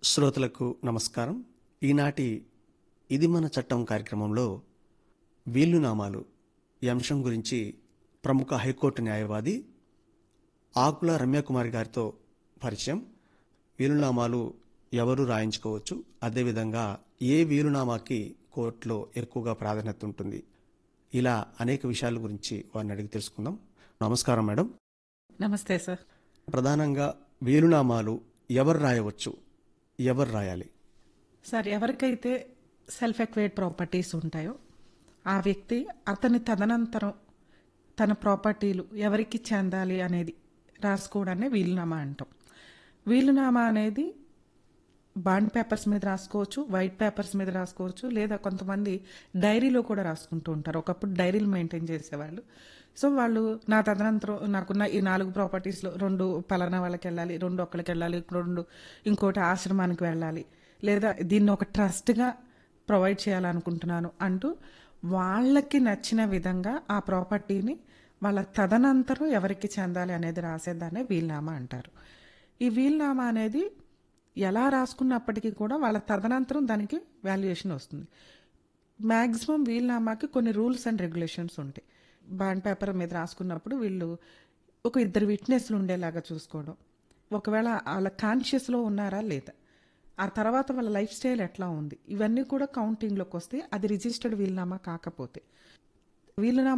శ్రోతలకు నమస్కారం ఈనాటి ఇది మన చట్టం కార్యక్రమంలో వీలునామాలు ఈ అంశం గురించి ప్రముఖ హైకోర్టు న్యాయవాది ఆకుల రమ్యకుమారి గారితో పరిచయం వీలునామాలు ఎవరు రాయించుకోవచ్చు అదేవిధంగా ఏ వీలునామాకి కోర్టులో ఎక్కువగా ప్రాధాన్యత ఉంటుంది ఇలా అనేక విషయాల గురించి వారిని అడిగి తెలుసుకుందాం నమస్కారం మేడం నమస్తే సార్ ప్రధానంగా వీలునామాలు ఎవరు రాయవచ్చు ఎవరు రాయాలి సార్ ఎవరికైతే సెల్ఫ్ ఎక్వైడ్ ప్రాపర్టీస్ ఉంటాయో ఆ వ్యక్తి అతని తదనంతరం తన ప్రాపర్టీలు ఎవరికి చెందాలి అనేది రాసుకోవడాన్ని వీలునామా అంటాం వీలునామా అనేది బాండ్ పేపర్స్ మీద రాసుకోవచ్చు వైట్ పేపర్స్ మీద రాసుకోవచ్చు లేదా కొంతమంది డైరీలో కూడా రాసుకుంటూ ఉంటారు ఒకప్పుడు డైరీలు మెయింటైన్ చేసేవాళ్ళు సో వాళ్ళు నా తదనంతరం నాకున్న ఈ నాలుగు ప్రాపర్టీస్లో రెండు పలానా వాళ్ళకి వెళ్ళాలి రెండు ఒక్కడికి వెళ్ళాలి రెండు ఇంకోటి ఆశ్రమానికి వెళ్ళాలి లేదా దీన్ని ఒక ట్రస్ట్గా ప్రొవైడ్ చేయాలనుకుంటున్నాను అంటూ వాళ్ళకి నచ్చిన విధంగా ఆ ప్రాపర్టీని వాళ్ళ తదనంతరం ఎవరికి చెందాలి అనేది రాసేదాన్నే వీల్నామా అంటారు ఈ వీల్నామా అనేది ఎలా రాసుకున్నప్పటికీ కూడా వాళ్ళ తదనంతరం దానికి వాల్యుయేషన్ వస్తుంది మ్యాక్సిమం వీల్నామాకి కొన్ని రూల్స్ అండ్ రెగ్యులేషన్స్ ఉంటాయి బాండ్ పేపర్ మీద రాసుకున్నప్పుడు వీళ్ళు ఒక ఇద్దరు విట్నెస్లు ఉండేలాగా చూసుకోవడం ఒకవేళ వాళ్ళ కాన్షియస్లో ఉన్నారా లేదా ఆ తర్వాత వాళ్ళ లైఫ్ స్టైల్ ఎట్లా ఉంది ఇవన్నీ కూడా కౌంటింగ్లోకి వస్తే అది రిజిస్టర్డ్ వీల్నామా కాకపోతే వీలునామా